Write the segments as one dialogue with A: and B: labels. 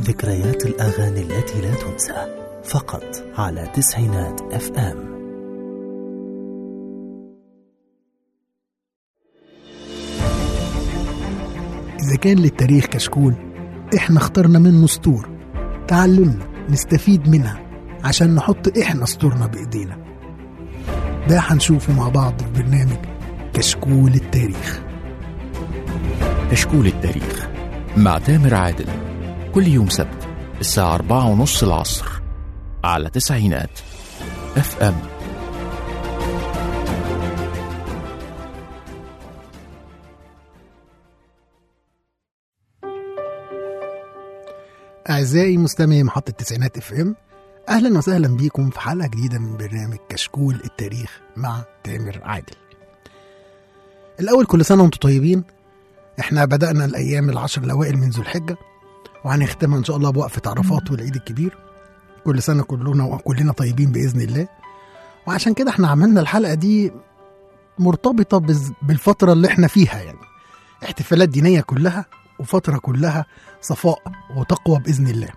A: ذكريات الأغاني التي لا تنسى فقط على تسعينات اف ام
B: إذا كان للتاريخ كشكول إحنا اخترنا منه سطور تعلمنا نستفيد منها عشان نحط إحنا سطورنا بإيدينا ده هنشوفه مع بعض في برنامج كشكول التاريخ
C: كشكول التاريخ مع تامر عادل كل يوم سبت الساعة أربعة ونص العصر على تسعينات اف ام
B: أعزائي مستمعي محطة تسعينات اف ام أهلا وسهلا بيكم في حلقة جديدة من برنامج كشكول التاريخ مع تامر عادل الأول كل سنة وانتم طيبين احنا بدأنا الأيام العشر الأوائل من ذو الحجة وهنختمها إن شاء الله بوقفة عرفات والعيد الكبير كل سنة كلنا وكلنا طيبين بإذن الله وعشان كده احنا عملنا الحلقة دي مرتبطة بز- بالفترة اللي احنا فيها يعني احتفالات دينية كلها وفترة كلها صفاء وتقوى بإذن الله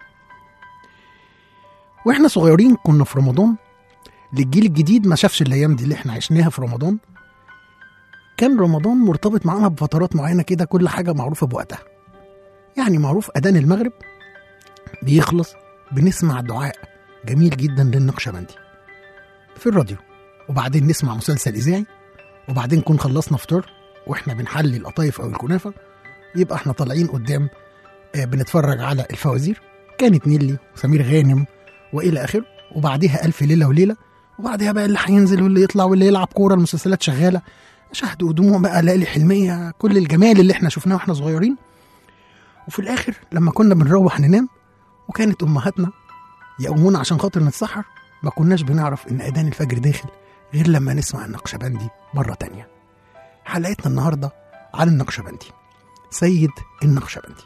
B: واحنا صغيرين كنا في رمضان للجيل الجديد ما شافش الأيام دي اللي احنا عشناها في رمضان كان رمضان مرتبط معانا بفترات معينة كده كل حاجة معروفة بوقتها يعني معروف أذان المغرب بيخلص بنسمع دعاء جميل جدا للنقشبندي في الراديو وبعدين نسمع مسلسل إذاعي وبعدين نكون خلصنا فطار واحنا بنحلي القطايف أو الكنافة يبقى احنا طالعين قدام آه، بنتفرج على الفوازير كانت نيلي وسمير غانم والى اخره وبعديها الف ليله وليله وبعدها بقى اللي هينزل واللي يطلع واللي يلعب كوره المسلسلات شغاله شهد ودموع بقى ليالي حلميه كل الجمال اللي احنا شفناه واحنا صغيرين وفي الاخر لما كنا بنروح ننام وكانت امهاتنا يقومونا عشان خاطر نتسحر ما كناش بنعرف ان اذان الفجر داخل غير لما نسمع النقشبندي مره تانية حلقتنا النهارده عن النقشبندي سيد النقشبندي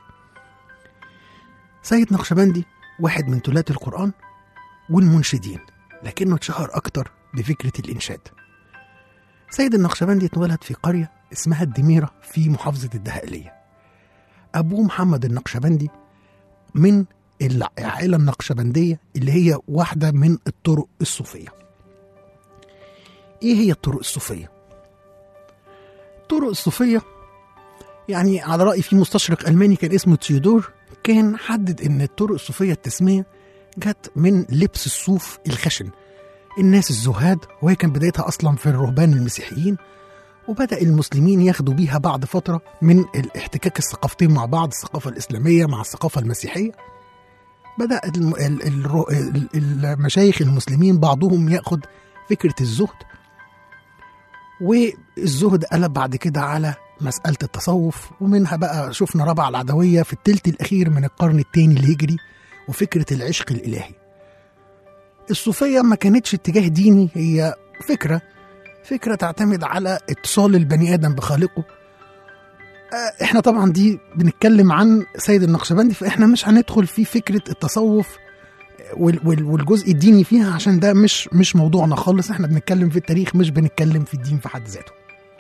B: سيد نقشبندي واحد من تلاة القرآن والمنشدين لكنه اتشهر أكتر بفكرة الإنشاد سيد النقشبندي اتولد في قرية اسمها الدميرة في محافظة الدهقلية أبوه محمد النقشبندي من العائلة النقشبندية اللي هي واحدة من الطرق الصوفية إيه هي الطرق الصوفية؟ الطرق الصوفية يعني على رأي في مستشرق ألماني كان اسمه تيودور كان حدد إن الطرق الصوفية التسمية جت من لبس الصوف الخشن الناس الزهاد وهي كان بدايتها أصلا في الرهبان المسيحيين وبدأ المسلمين ياخدوا بيها بعد فترة من الاحتكاك الثقافتين مع بعض الثقافة الإسلامية مع الثقافة المسيحية بدأ الم- ال- الر- ال- المشايخ المسلمين بعضهم ياخد فكرة الزهد والزهد قلب بعد كده على مسألة التصوف ومنها بقى شفنا ربع العدوية في التلت الأخير من القرن الثاني الهجري وفكرة العشق الإلهي الصوفية ما كانتش اتجاه ديني هي فكرة فكرة تعتمد على اتصال البني آدم بخالقه آه، احنا طبعا دي بنتكلم عن سيد النقشبندي فاحنا مش هندخل في فكرة التصوف وال- وال- والجزء الديني فيها عشان ده مش مش موضوعنا خالص احنا بنتكلم في التاريخ مش بنتكلم في الدين في حد ذاته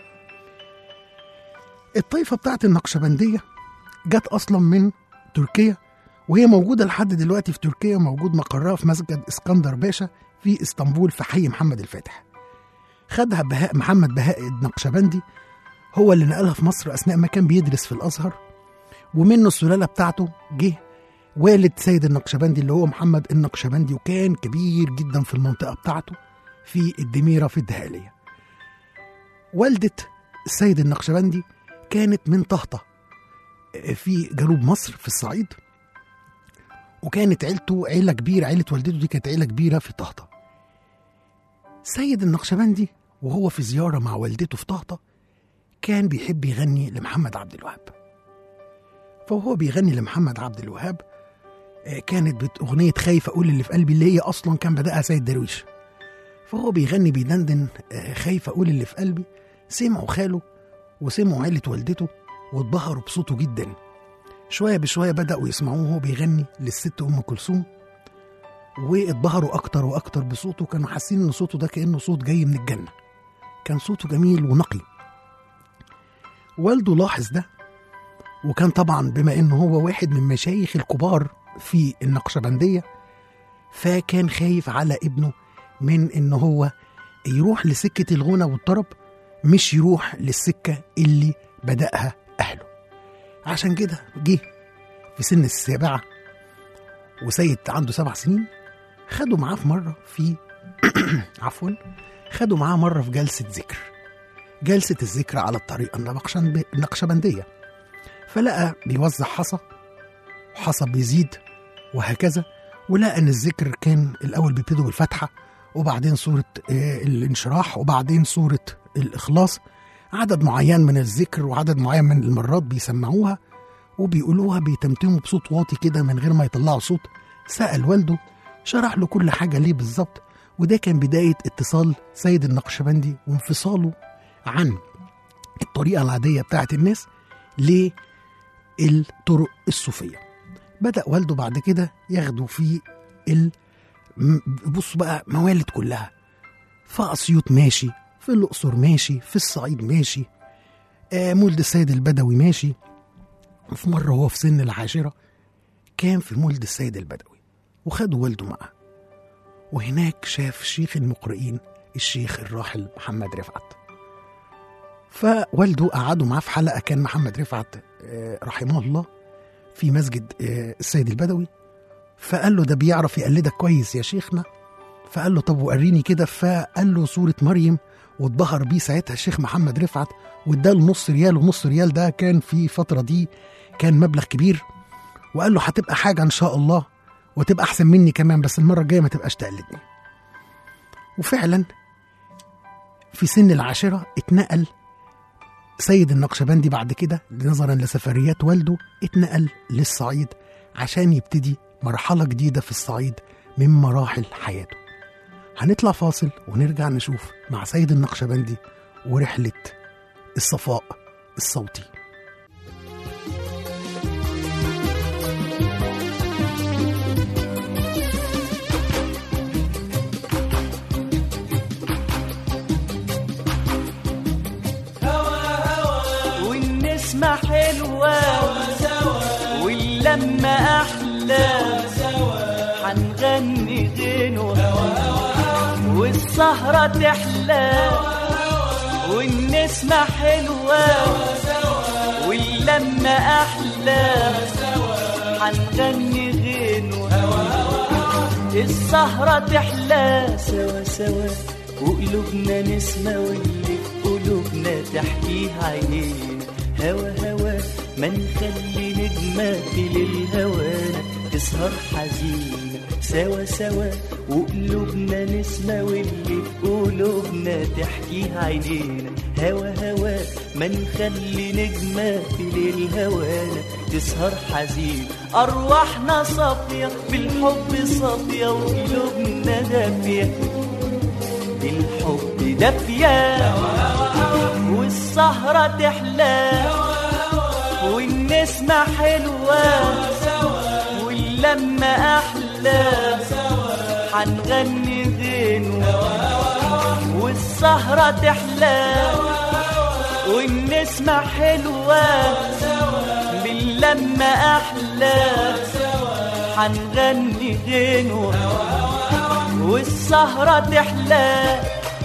B: الطائفة بتاعت النقشبندية جت أصلا من تركيا وهي موجودة لحد دلوقتي في تركيا موجود مقرها في مسجد اسكندر باشا في اسطنبول في حي محمد الفاتح خدها بهاء محمد بهاء النقشبندي هو اللي نقلها في مصر أثناء ما كان بيدرس في الأزهر ومنه السلالة بتاعته جه والد سيد النقشبندي اللي هو محمد النقشبندي وكان كبير جدا في المنطقة بتاعته في الدميرة في الدهالية والدة السيد النقشبندي كانت من طهطة في جنوب مصر في الصعيد وكانت عيلته عيلة كبيرة عيلة والدته دي كانت عيلة كبيرة في طهطة سيد النقشبندي وهو في زيارة مع والدته في طهطة كان بيحب يغني لمحمد عبد الوهاب فهو بيغني لمحمد عبد الوهاب آه، كانت بت- أغنية خايف أقول اللي في قلبي اللي هي أصلا كان بدأها سيد درويش فهو بيغني بيدندن آه، خايف أقول اللي في قلبي سمعوا خاله وسمعوا عيلة والدته واتبهروا بصوته جدا شوية بشوية بدأوا يسمعوه وهو بيغني للست أم كلثوم واتبهروا أكتر وأكتر بصوته كانوا حاسين إن صوته ده كأنه صوت جاي من الجنة كان صوته جميل ونقي والده لاحظ ده وكان طبعا بما انه هو واحد من مشايخ الكبار في النقشبندية فكان خايف على ابنه من ان هو يروح لسكة الغنى والطرب مش يروح للسكة اللي بدأها أهله عشان كده جه في سن السابعة وسيد عنده سبع سنين خدوا معاه في مرة في عفوا خدوا معاه مرة في جلسة ذكر جلسة الذكر على الطريقة النقشن- النقشبندية فلقى بيوزع حصى وحصى بيزيد وهكذا ولقى ان الذكر كان الاول بيبتدوا بالفتحه وبعدين سوره آه، الانشراح وبعدين سوره الاخلاص عدد معين من الذكر وعدد معين من المرات بيسمعوها وبيقولوها بيتمتموا بصوت واطي كده من غير ما يطلعوا صوت سأل والده شرح له كل حاجة ليه بالظبط وده كان بداية اتصال سيد النقشبندي وانفصاله عن الطريقة العادية بتاعت الناس للطرق الصوفية بدأ والده بعد كده ياخده في ال م- بصوا بقى موالد كلها في أسيوط ماشي في الأقصر ماشي في الصعيد ماشي آه مولد السيد البدوي ماشي وفي مرة هو في سن العاشرة كان في مولد السيد البدوي وخدوا والده معاه وهناك شاف شيخ المقرئين الشيخ الراحل محمد رفعت فوالده قعدوا معاه في حلقة كان محمد رفعت آه، رحمه الله في مسجد آه، السيد البدوي فقال له ده بيعرف يقلدك كويس يا شيخنا فقال له طب وريني كده فقال له سورة مريم واتبهر بيه ساعتها الشيخ محمد رفعت واداله نص ريال ونص ريال ده كان في فترة دي كان مبلغ كبير وقال له هتبقى حاجة إن شاء الله وتبقى أحسن مني كمان بس المرة الجاية ما تبقاش تقلدني وفعلا في سن العاشرة اتنقل سيد النقشبندي بعد كده نظرا لسفريات والده اتنقل للصعيد عشان يبتدي مرحلة جديدة في الصعيد من مراحل حياته هنطلع فاصل ونرجع نشوف مع سيد النقشبندي ورحلة الصفاء الصوتي
D: والنسمة حلوة واللمة أحلى حنغني غنوة والسهرة تحلى والنسمة حلوة واللمة أحلى حنغني غنوة السهرة تحلى سوا سوا وقلوبنا نسمة واللي في قلوبنا تحكيها عينينا هوا هوا ما نخلي نجمة للهوانا تسهر حزينة سوا سوا وقلوبنا نسمة واللي في قلوبنا تحكيها عينينا هوا هوا ما نخلي نجمة للهوانا تسهر حزين أرواحنا صافية بالحب صافية وقلوبنا دافية بالحب دافية والسهرة تحلى والنسمة حلوة واللمة أحلى حنغني غنوة والسهرة تحلى والنسمة حلوة باللمة أحلى حنغني غنوة والسهرة تحلى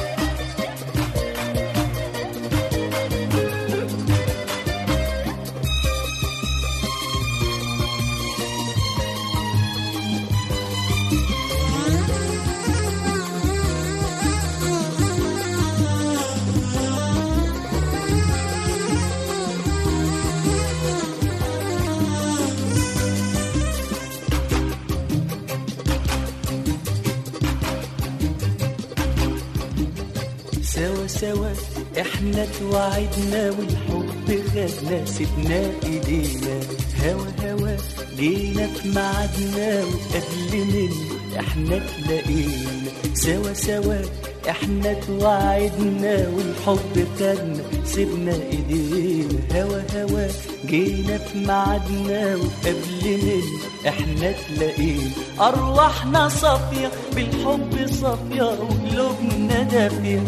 D: سوا سوا احنا توعدنا والحب خدنا سيبنا ايدينا هوا هوا جينا في ميعادنا وقبل منه احنا تلاقينا سوا سوا احنا توعدنا والحب خدنا سيبنا ايدينا هوا هوا جينا في ميعادنا وقبل منه احنا تلاقينا ارواحنا صافيه بالحب صافيه وقلوبنا دافيه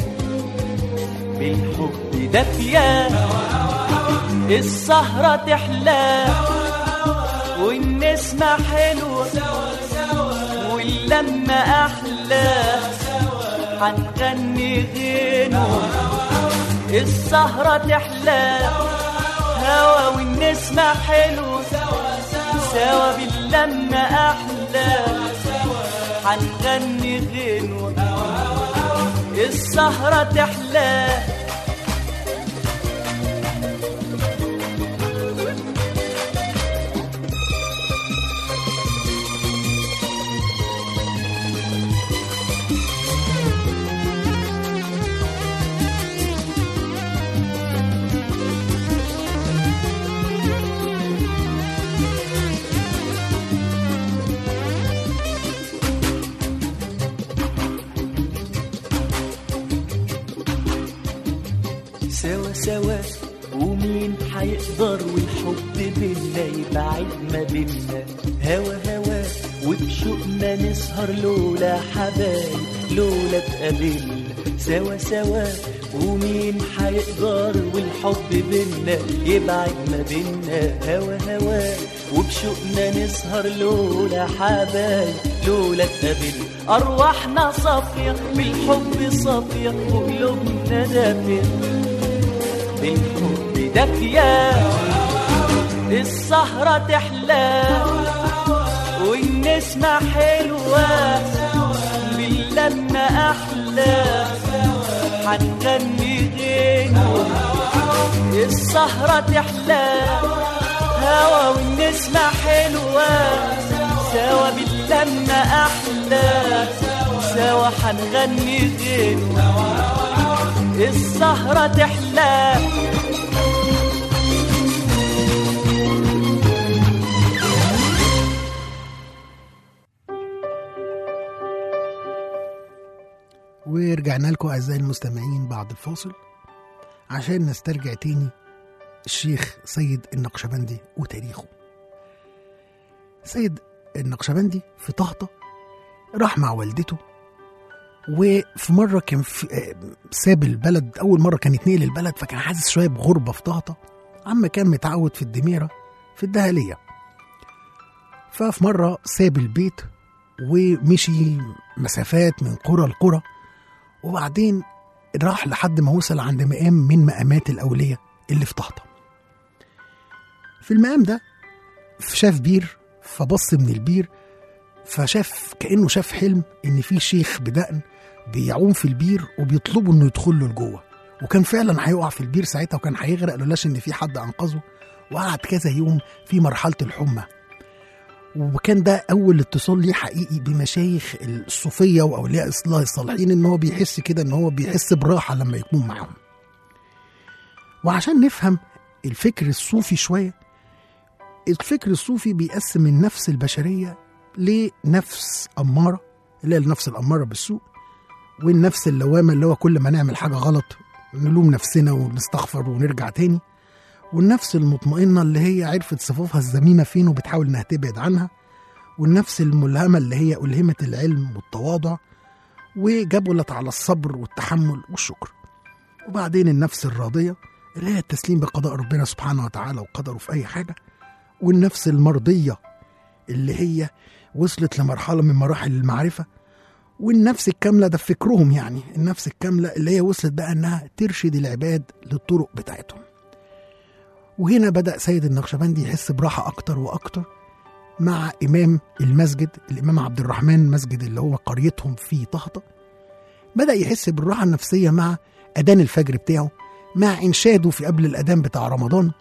D: بالحب دافية السهرة تحلى والنسمة حلوة واللمة أحلى هنغني غنوة السهرة تحلى هوا والنسمة حلوة سوا باللمة أحلى هنغني غنوة السهرة تحلى سوا سوا ومين حيقدر والحب بينا يبعد ما بينا هوا هوا وبشوقنا نسهر لولا حبايب لولا تقابلنا سوا سوا ومين حيقدر والحب بينا يبعد ما بينا هوا هوا وبشوقنا نسهر لولا حبايب لولا تقابلنا أرواحنا صافية بالحب صافية وقلوبنا دافية بالحب دافية السهرة تحلى والنسمة حلوة باللمة أحلى هنغني غنوة السهرة تحلى هوا والنسمة حلوة سوا باللمة أحلى سوا هنغني غنوة السهرة تحلى
B: ورجعنا لكم أعزائي المستمعين بعد الفاصل عشان نسترجع تاني الشيخ سيد النقشبندي وتاريخه سيد النقشبندي في طهطة راح مع والدته وفي مرة كان في آه، ساب البلد أول مرة كان يتنقل البلد فكان حاسس شوية بغربة في طهطة عم كان متعود في الدميرة في الدهلية ففي مرة ساب البيت ومشي مسافات من قرى لقرى وبعدين راح لحد ما وصل عند مقام من مقامات الأولية اللي في طهطة في المقام ده شاف بير فبص من البير فشاف كأنه شاف حلم إن في شيخ بدقن بيعوم في البير وبيطلبوا إنه يدخل له لجوه وكان فعلا هيقع في البير ساعتها وكان هيغرق لولاش إن في حد أنقذه وقعد كذا يوم في مرحلة الحمى وكان ده اول اتصال ليه حقيقي بمشايخ الصوفيه واولياء الله الصالحين ان هو بيحس كده ان هو بيحس براحه لما يكون معاهم وعشان نفهم الفكر الصوفي شويه الفكر الصوفي بيقسم النفس البشريه لنفس اماره اللي هي النفس الاماره بالسوء والنفس اللوامه اللي هو كل ما نعمل حاجه غلط نلوم نفسنا ونستغفر ونرجع تاني والنفس المطمئنة اللي هي عرفت صفوفها الذميمة فين وبتحاول إنها تبعد عنها والنفس الملهمة اللي هي ألهمت العلم والتواضع وجبلت على الصبر والتحمل والشكر وبعدين النفس الراضية اللي هي التسليم بقضاء ربنا سبحانه وتعالى وقدره في أي حاجة والنفس المرضية اللي هي وصلت لمرحلة من مراحل المعرفة والنفس الكاملة ده في فكرهم يعني النفس الكاملة اللي هي وصلت بقى إنها ترشد العباد للطرق بتاعتهم وهنا بدأ سيد النقشبندي يحس براحة أكتر وأكتر مع إمام المسجد الإمام عبد الرحمن مسجد اللي هو قريتهم في طهطة بدأ يحس بالراحة النفسية مع أذان الفجر بتاعه مع إنشاده في قبل الأذان بتاع رمضان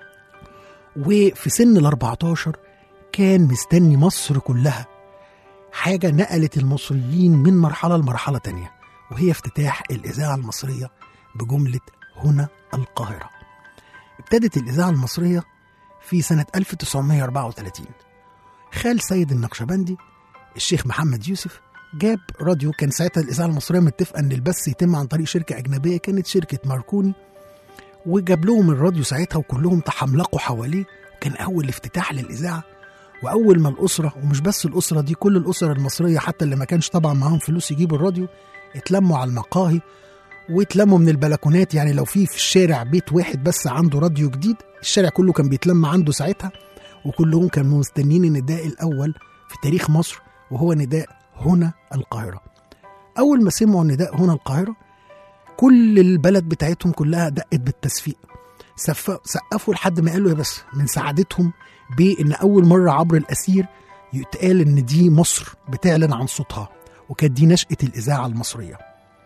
B: وفي سن ال 14 كان مستني مصر كلها حاجة نقلت المصريين من مرحلة لمرحلة تانية وهي افتتاح الإذاعة المصرية بجملة هنا القاهرة ابتدت الإذاعة المصرية في سنة 1934 خال سيد النقشبندي الشيخ محمد يوسف جاب راديو كان ساعتها الإذاعة المصرية متفقة إن البث يتم عن طريق شركة أجنبية كانت شركة ماركوني وجاب لهم الراديو ساعتها وكلهم تحملقوا حواليه كان أول افتتاح للإذاعة وأول ما الأسرة ومش بس الأسرة دي كل الأسر المصرية حتى اللي ما كانش طبعا معاهم فلوس يجيبوا الراديو اتلموا على المقاهي واتلموا من البلكونات يعني لو في في الشارع بيت واحد بس عنده راديو جديد الشارع كله كان بيتلم عنده ساعتها وكلهم كانوا مستنيين النداء الأول في تاريخ مصر وهو نداء هنا القاهرة أول ما سمعوا نداء هنا القاهرة كل البلد بتاعتهم كلها دقت بالتصفيق سف- سقفوا لحد ما قالوا يا بس من سعادتهم بان اول مره عبر الاسير يتقال ان دي مصر بتعلن عن صوتها وكانت دي نشأة الإذاعة المصرية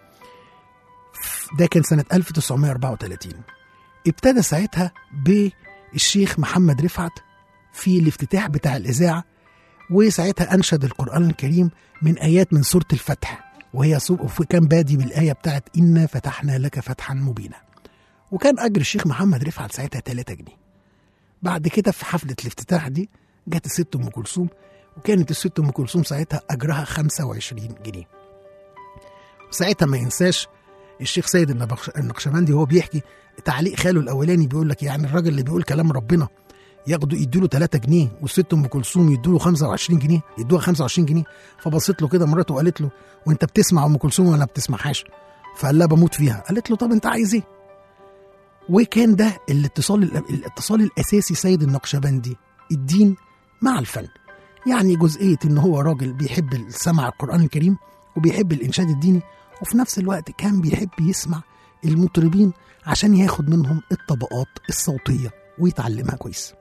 B: ده كان سنة 1934 ابتدى ساعتها بالشيخ محمد رفعت في الافتتاح بتاع الإذاعة وساعتها أنشد القرآن الكريم من آيات من سورة الفتح وهي سو... كان بادي بالآية بتاعت إنا فتحنا لك فتحا مبينا وكان أجر الشيخ محمد رفعت ساعتها 3 جنيه بعد كده في حفلة الافتتاح دي جت الست أم كلثوم وكانت الست أم كلثوم ساعتها أجرها 25 جنيه ساعتها ما ينساش الشيخ سيد النبخ- النقشبندي وهو بيحكي تعليق خاله الاولاني بيقول لك يعني الراجل اللي بيقول كلام ربنا ياخدوا يدوا له 3 جنيه والست ام كلثوم يدوا له 25 جنيه يدوها 25 جنيه فبصيت له كده مراته وقالت له وانت بتسمع ام كلثوم ولا ما بتسمعهاش فقال لها بموت فيها قالت له طب انت عايز ايه وكان ده الاتصال الاتصال الاساسي سيد النقشبندي الدين مع الفن يعني جزئيه ان هو راجل بيحب سمع القران الكريم وبيحب الانشاد الديني وفي نفس الوقت كان بيحب يسمع المطربين عشان ياخد منهم الطبقات الصوتيه ويتعلمها كويس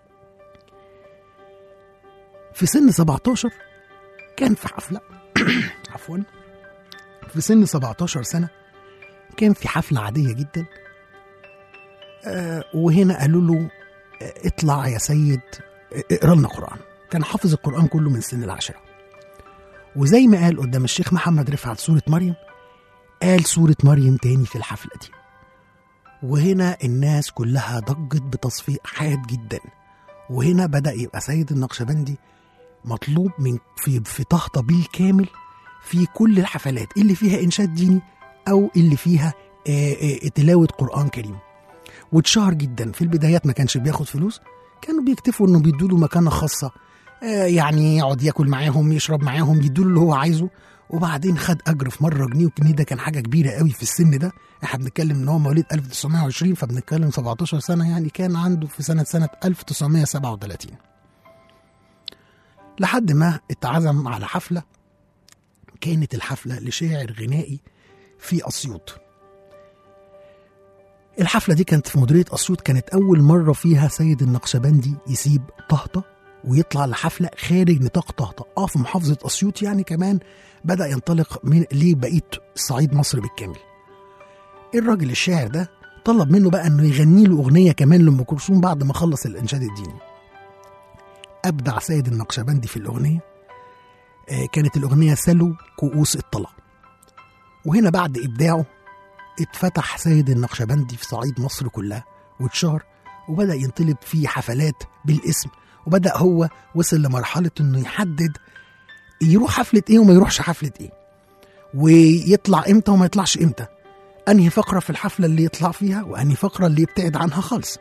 B: في سن 17 كان في حفله عفوا في سن 17 سنه كان في حفله عاديه جدا آه وهنا قالوا له آه، اطلع يا سيد آه، اقرا لنا قران كان حافظ القران كله من سن العاشره وزي ما قال قدام الشيخ محمد رفعت سوره مريم قال سوره مريم تاني في الحفله دي وهنا الناس كلها ضجت بتصفيق حاد جدا وهنا بدا يبقى سيد النقشبندي مطلوب من في في طهطة بالكامل في كل الحفلات اللي فيها انشاد ديني او اللي فيها آه، آه، تلاوه قران كريم واتشهر جدا في البدايات ما كانش بياخد فلوس كانوا بيكتفوا انه بيدوا له مكانه خاصه آه، يعني يقعد ياكل معاهم يشرب معاهم يدوا له اللي هو عايزه وبعدين خد اجر في مره جنيه والجنيه ده كان حاجه كبيره قوي في السن ده احنا بنتكلم ان هو مواليد 1920 فبنتكلم 17 سنه يعني كان عنده في سنه سنه 1937 لحد ما اتعزم على حفله كانت الحفله لشاعر غنائي في اسيوط الحفله دي كانت في مديريه اسيوط كانت اول مره فيها سيد النقشبندي يسيب طهطه ويطلع لحفله خارج نطاق طهطه اه في محافظه اسيوط يعني كمان بدا ينطلق من لبقيه صعيد مصر بالكامل الراجل الشاعر ده طلب منه بقى انه يغني له اغنيه كمان لام كلثوم بعد ما خلص الانشاد الديني ابدع سيد النقشبندي في الاغنيه آه، كانت الاغنيه سلو كؤوس الطلا وهنا بعد ابداعه اتفتح سيد النقشبندي في صعيد مصر كلها واتشهر وبدا ينطلب فيه حفلات بالاسم وبدا هو وصل لمرحله انه يحدد يروح حفله ايه وما يروحش حفله ايه ويطلع امتى وما يطلعش امتى انهي فقره في الحفله اللي يطلع فيها وانهي فقره اللي يبتعد عنها خالص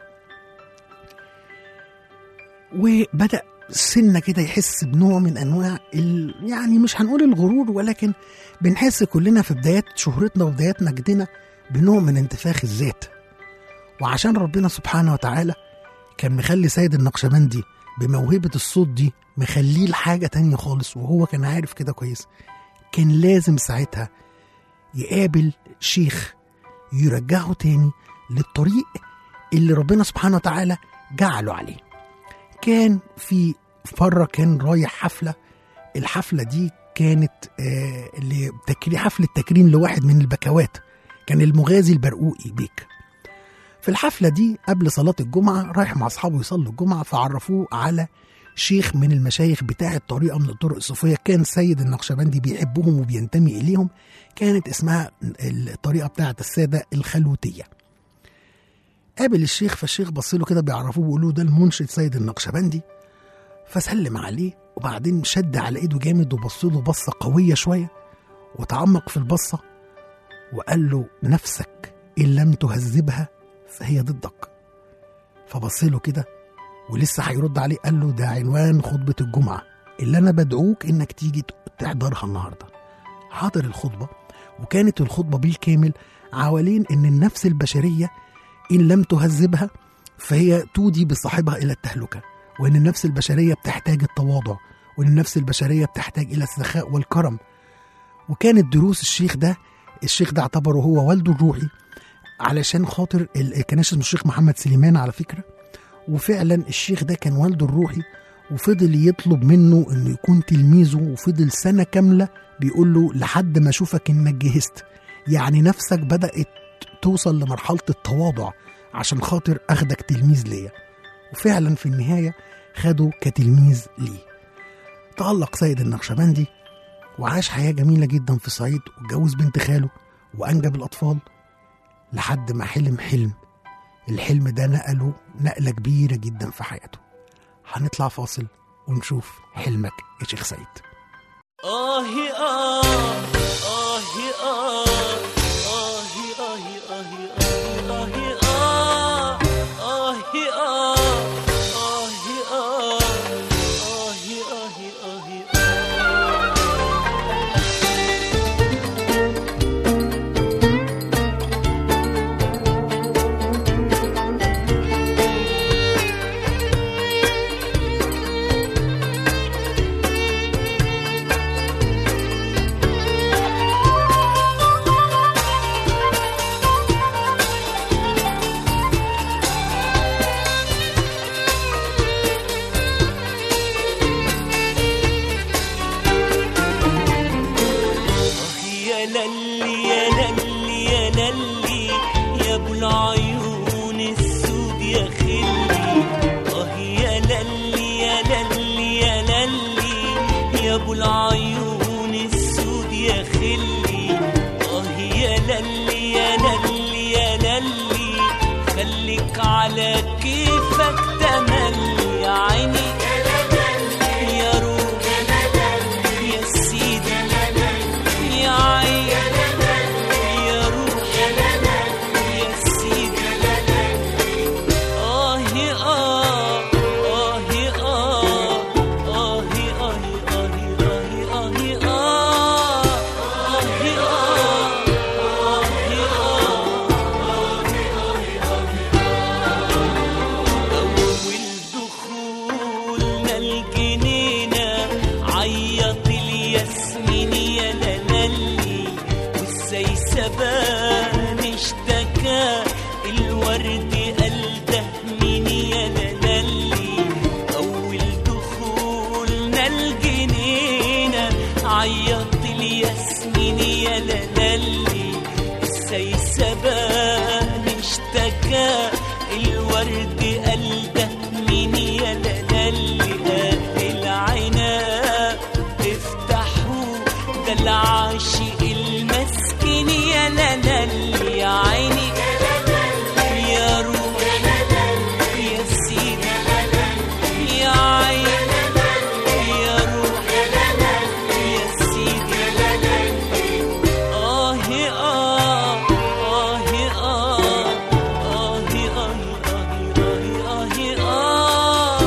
B: وبدا سنه كده يحس بنوع من انواع ال... يعني مش هنقول الغرور ولكن بنحس كلنا في بدايات شهرتنا وبدايات مجدنا بنوع من انتفاخ الذات وعشان ربنا سبحانه وتعالى كان مخلي سيد النقشبندي بموهبة الصوت دي مخليه لحاجة تانية خالص وهو كان عارف كده كويس كان لازم ساعتها يقابل شيخ يرجعه تاني للطريق اللي ربنا سبحانه وتعالى جعله عليه كان في مرة كان رايح حفلة الحفلة دي كانت آه لتكريم حفلة تكريم لواحد من البكوات كان المغازي البرقوقي بيك في الحفلة دي قبل صلاة الجمعة رايح مع أصحابه يصلوا الجمعة فعرفوه على شيخ من المشايخ بتاع الطريقة من الطرق الصوفية كان سيد النقشبندي بيحبهم وبينتمي إليهم كانت اسمها الطريقة بتاعة السادة الخلوتية قابل الشيخ فالشيخ بص له كده بيعرفوه بيقولوا ده المنشد سيد النقشبندي فسلم عليه وبعدين شد على ايده جامد وبص له بصه قويه شويه وتعمق في البصه وقال له نفسك ان لم تهذبها فهي ضدك فبص له كده ولسه هيرد عليه قال له ده عنوان خطبه الجمعه اللي انا بدعوك انك تيجي تحضرها النهارده حضر الخطبه وكانت الخطبه بالكامل حوالين ان النفس البشريه ان لم تهذبها فهي تودي بصاحبها الى التهلكه وإن النفس البشرية بتحتاج التواضع وإن النفس البشرية بتحتاج إلى السخاء والكرم وكانت دروس الشيخ ده الشيخ ده اعتبره هو والده الروحي علشان خاطر ال- كان اسمه الشيخ محمد سليمان على فكرة وفعلا الشيخ ده كان والده الروحي وفضل يطلب منه انه يكون تلميذه وفضل سنة كاملة بيقول له لحد ما اشوفك انك جهزت يعني نفسك بدأت توصل لمرحلة التواضع عشان خاطر اخدك تلميذ ليا وفعلا في النهاية خده كتلميذ ليه تألق سيد النقشبندي وعاش حياة جميلة جدا في الصعيد واتجوز بنت خاله وأنجب الأطفال لحد ما حلم حلم الحلم ده نقله نقلة كبيرة جدا في حياته هنطلع فاصل ونشوف حلمك يا شيخ سيد
D: آه آه آه آه آه آه آه آه آه آه آه يا للي يا للي يا للي يا ابو العيون السود يا خلي اه يا للي يا للي يا للي يا ابو العيون السود يا خلي اه يا للي يا للي يا للي خليك على كيفك تملي يا عيني يا روح يا سيدي يا عين يا روح يا سيدي آه آه آه آه آه آه آه آه آه أول دخولنا الجنينة عيط الياسمين يا لالي والسيسبان اشتكى الورد قال ده مين يا لالي أول دخولنا الجنينة عيط الياسمين يا لالي السيسبان اشتكى الورد قال ده مين يا لالي قال العناب افتحوا ده العاشق المسكين يا لالي يا عيني يا روح يا سيدي يا عين يا روح يا سيدي آه آه آه آه آه آه آه آه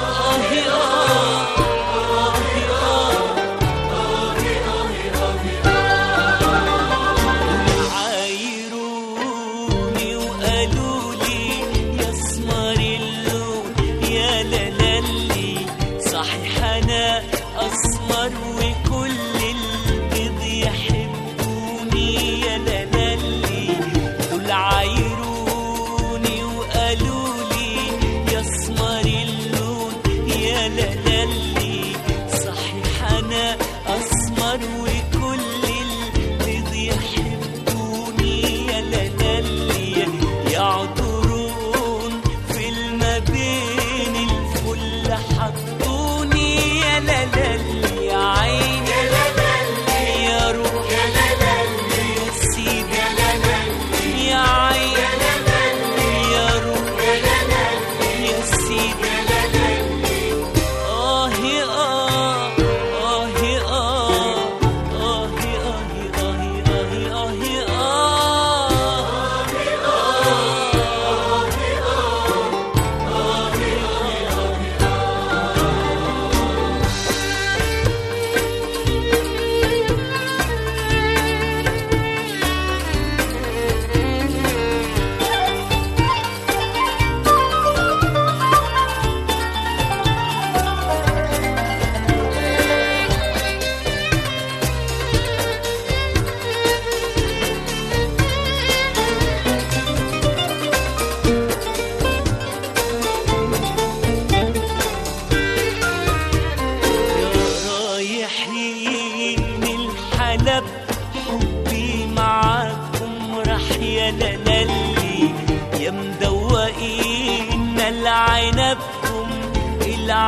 D: عايروني وقالوا لي يا اسمر اللون يا لالي صحيح انا اسمر وكل البيض يحبوني يا لالي دول عايروني وقالوا لي يا اسمر اللون يا لالي صحيح انا اسمر وكل البيض يحبوني يا لالي يعذرون في الما بين الفل حطوني يا لالي يا عين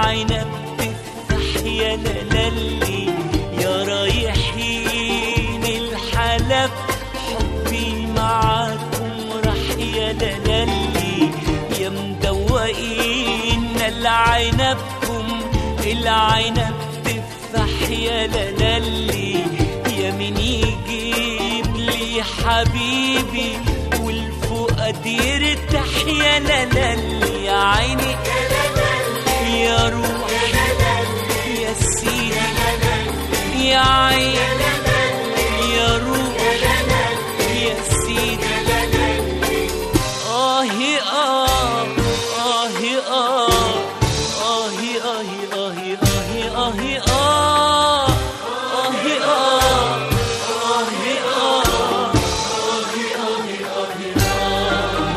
D: عنب تفاح يا لالي يا رايحين الحلب حبي معاكم راح يا لالي يا مدوقين العنبكم العنب تفاح يا لالي يا مين يجيب لي حبيبي والفؤاد يرتاح يا لالي يا عيني يا روح يا سيدي يا عين يا روح يا سيدي آهي آه آهي آه آهي آهي آهي آهي آهي آه آهي آه آهي آه آهي آهي آهي آه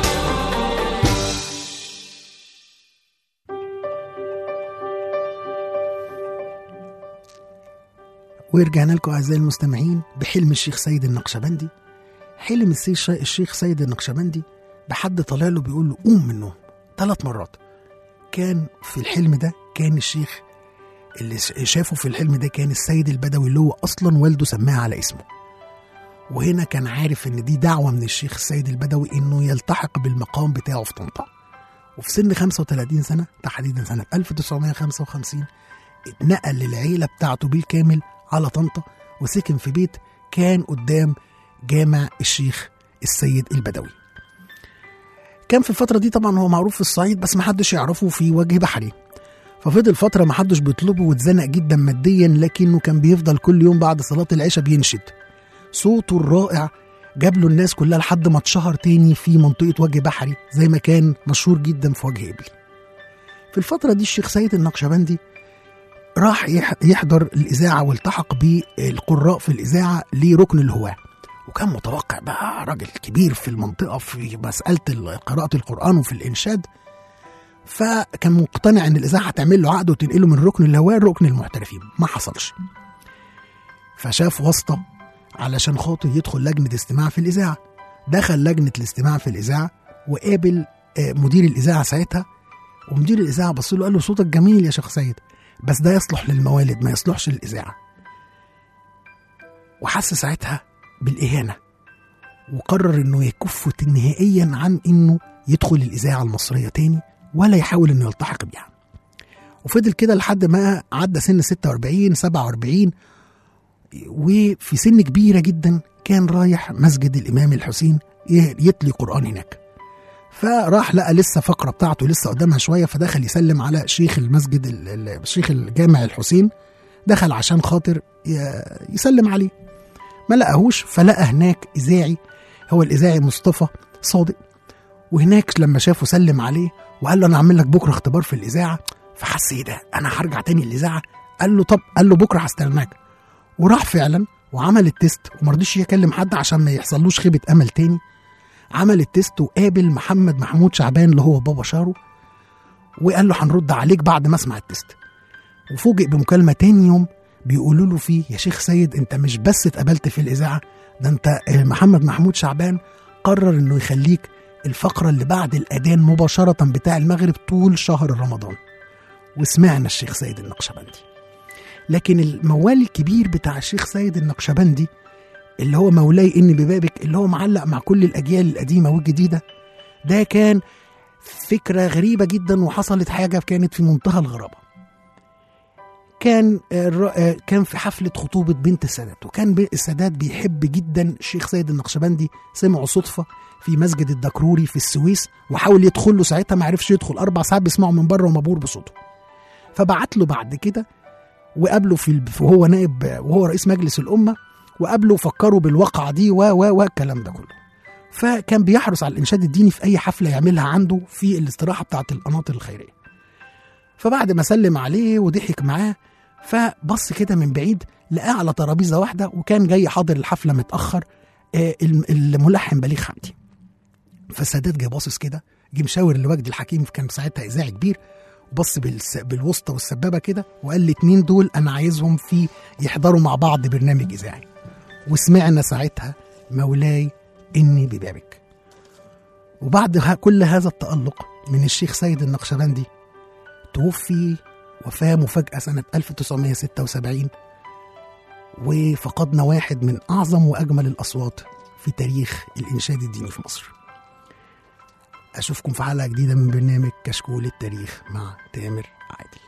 B: ورجعنا لكم أعزائي المستمعين بحلم الشيخ سيد النقشبندي حلم السي- الشيخ سيد النقشبندي بحد طالع له بيقول له قوم من النوم ثلاث مرات كان في الحلم ده كان الشيخ اللي ش- شافه في الحلم ده كان السيد البدوي اللي هو أصلا والده سماه على اسمه وهنا كان عارف إن دي دعوة من الشيخ السيد البدوي إنه يلتحق بالمقام بتاعه في طنطا وفي سن 35 سنة تحديدا سنة 1955 اتنقل للعيلة بتاعته بالكامل على طنطا وسكن في بيت كان قدام جامع الشيخ السيد البدوي كان في الفترة دي طبعا هو معروف في الصعيد بس محدش يعرفه في وجه بحري ففضل فترة محدش بيطلبه واتزنق جدا ماديا لكنه كان بيفضل كل يوم بعد صلاة العشاء بينشد صوته الرائع جاب له الناس كلها لحد ما اتشهر تاني في منطقة وجه بحري زي ما كان مشهور جدا في وجه إبلي في الفترة دي الشيخ سيد النقشبندي راح يح- يحضر الإذاعة والتحق بالقراء في الإذاعة لركن الهواة وكان متوقع بقى راجل كبير في المنطقة في مسألة ال- قراءة القرآن وفي الإنشاد فكان مقتنع ان الاذاعه هتعمل له عقد وتنقله من ركن الهواه لركن المحترفين ما حصلش فشاف واسطه علشان خاطر يدخل لجنه استماع في الاذاعه دخل لجنه الاستماع في الاذاعه وقابل آه، مدير الاذاعه ساعتها ومدير الاذاعه بص له قال له صوتك جميل يا شيخ سيد بس ده يصلح للموالد ما يصلحش للاذاعه وحس ساعتها بالاهانه وقرر انه يكف نهائيا عن انه يدخل الاذاعه المصريه تاني ولا يحاول انه يلتحق بيها وفضل كده لحد ما عدى سن 46 47 وفي سن كبيره جدا كان رايح مسجد الامام الحسين ي- يتلي قران هناك فراح لقى لسه فقره بتاعته لسه قدامها شويه فدخل يسلم على شيخ المسجد ال- ال- شيخ الجامع الحسين دخل عشان خاطر ي- يسلم عليه ما لقاهوش فلقى هناك اذاعي هو الاذاعي مصطفى صادق وهناك لما شافه سلم عليه وقال له انا هعمل لك بكره اختبار في الاذاعه فحس ايه ده انا هرجع تاني الاذاعه قال له طب قال له بكره هستناك وراح فعلا وعمل التيست وما رضيش يكلم حد عشان ما يحصلوش خيبه امل تاني عمل التيست وقابل محمد محمود شعبان اللي هو بابا شارو وقال له هنرد عليك بعد ما اسمع التيست وفوجئ بمكالمه تاني يوم بيقولوا له فيه يا شيخ سيد انت مش بس اتقبلت في الاذاعه ده انت آه، محمد محمود شعبان قرر انه يخليك الفقره اللي بعد الاذان مباشره بتاع المغرب طول شهر رمضان وسمعنا الشيخ سيد النقشبندي لكن الموال الكبير بتاع الشيخ سيد النقشبندي اللي هو مولاي إني ببابك اللي هو معلق مع كل الأجيال القديمة والجديدة ده كان فكرة غريبة جدا وحصلت حاجة كانت في منتهى الغرابة كان آه، الر- آه، كان في حفلة خطوبة بنت السادات وكان بي- السادات بيحب جدا الشيخ سيد النقشبندي سمعه صدفة في مسجد الدكروري في السويس وحاول يدخل له ساعتها ما عرفش يدخل أربع ساعات بيسمعه من بره ومبهور بصوته فبعت له بعد كده وقابله في الب- وهو نائب وهو رئيس مجلس الأمة وقابله فكروا بالواقعة دي و و و الكلام ده كله فكان بيحرص على الإنشاد الديني في أي حفلة يعملها عنده في الاستراحة بتاعة القناطر الخيرية فبعد ما سلم عليه وضحك معاه فبص كده من بعيد لقاه على ترابيزة واحدة وكان جاي حاضر الحفلة متأخر آه، الم- الملحن بليغ حمدي فالسادات جه باصص كده جه مشاور لوجدي الحكيم كان ساعتها إذاعي كبير وبص بالس... بالوسطى والسبابة كده وقال الاتنين دول أنا عايزهم في يحضروا مع بعض برنامج إذاعي وسمعنا ساعتها مولاي إني ببابك وبعد ه- كل هذا التألق من الشيخ سيد النقشبندي توفي وفاة مفاجأة سنة 1976 وفقدنا واحد من أعظم وأجمل الأصوات في تاريخ الإنشاد الديني في مصر أشوفكم في حلقة جديدة من برنامج كشكول التاريخ مع تامر عادل